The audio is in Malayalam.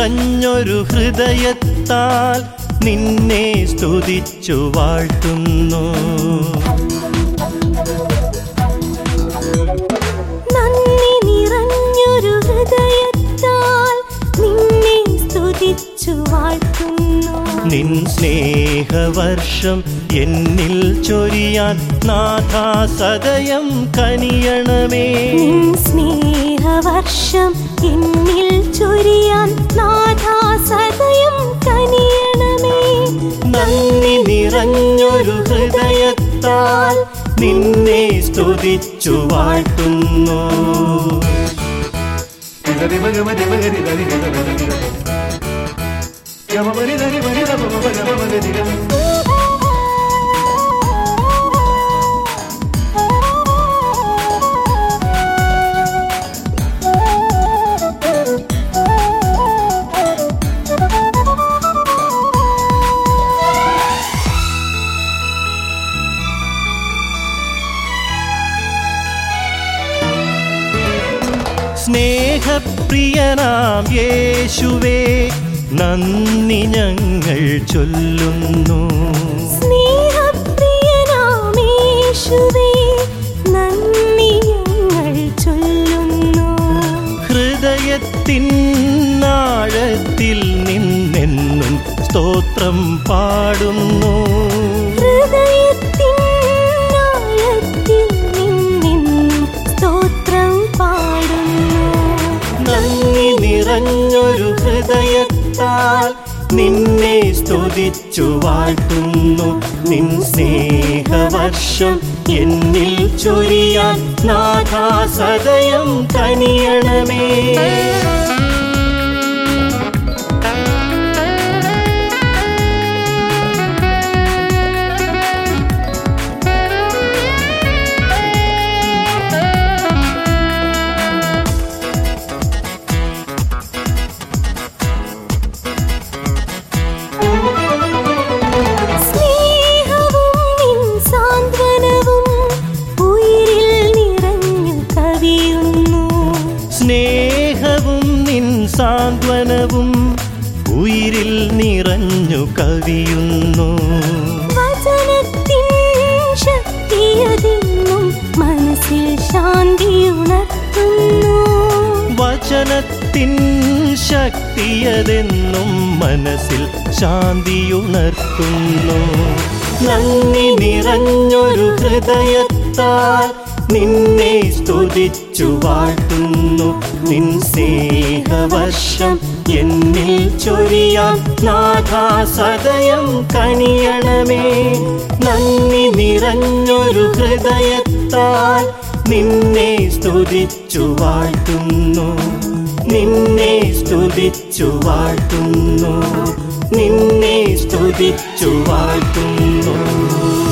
നിറഞ്ഞൊരു ഹൃദയത്താൽ നിന്നെ സ്തുതിച്ചു വാഴ്ത്തുന്നു നന്ദി നിറഞ്ഞൊരു ഹൃദയത്താൽ നിന്നെ സ്തുതിച്ചു വാഴ്ത്തുന്നു നിൻ സ്നേഹവർഷം എന്നിൽ ചൊരിയാൻ നാഥാ സദയം കനിയണമേ നിൻ സ്നേഹവർഷം എന്നിൽ ചൊരിയാൻ നാഥാ സദയം കനിയണമേ നന്ദി നിറഞ്ഞൊരു ഹൃദയത്താൽ നിന്നെ സ്തുതിച്ചു വാഴ്ത്തുന്നു സ്നേഹപ്രിയനാം യേശുവേ നന്ദി ഞങ്ങൾ ചൊല്ലുന്നു സ്നേഹപ്രിയനാമേശുവേ നന്ദി ഞങ്ങൾ ചൊല്ലുന്നു ഹൃദയത്തിൻ ആഴത്തിൽ നിന്നെന്നും സ്തോത്രം പാടുന്നു ഹൃദയത്തിൻ ആഴത്തിൽ നിന്നെന്നും സ്തോത്രം പാടുന്നു നന്ദി നിറഞ്ഞൊരു ഹൃദയത്താൽ നിന്നെ സ്തുതിച്ചു വാഴ്ത്തുന്നു നിൻ സ്നേഹവർഷം എന്നിൽ ചൊരിയാൻ നാഥാ സദയം കനിയണമേ സ്നേഹവും നിൻ സാന്ത്വനവും ഉയിരിൽ നിറഞ്ഞു കവിയുന്നു സ്നേഹവും നിൻ സാന്ത്വനവും ഉയിരിൽ നിറഞ്ഞു കവിയുന്നു വചനത്തിൻ ശക്തിയതെന്നും മനസ്സിൽ ശാന്തിയുണർത്തുന്നു വചനത്തിൻ ശക്തിയതെന്നും മനസ്സിൽ ശാന്തിയുണർത്തുന്നു നന്ദി നിറഞ്ഞൊരു ഹൃദയത്താൽ നിന്നെ സ്തുതിച്ചു വാഴ്ത്തുന്നു നിൻ സ്നേഹവർഷം എന്നിൽ ചൊരിയാൻ നാഥാ സദയം കനിയണമേ നന്ദി നിറഞ്ഞൊരു ഹൃദയത്താൽ നിന്നെ സ്തുതിച്ചു വാഴ്ത്തുന്നു നിന്നെ സ്തുതിച്ചു വാഴ്ത്തുന്നു നിന്നെ സ്തുതിച്ചു വാഴ്ത്തുന്നു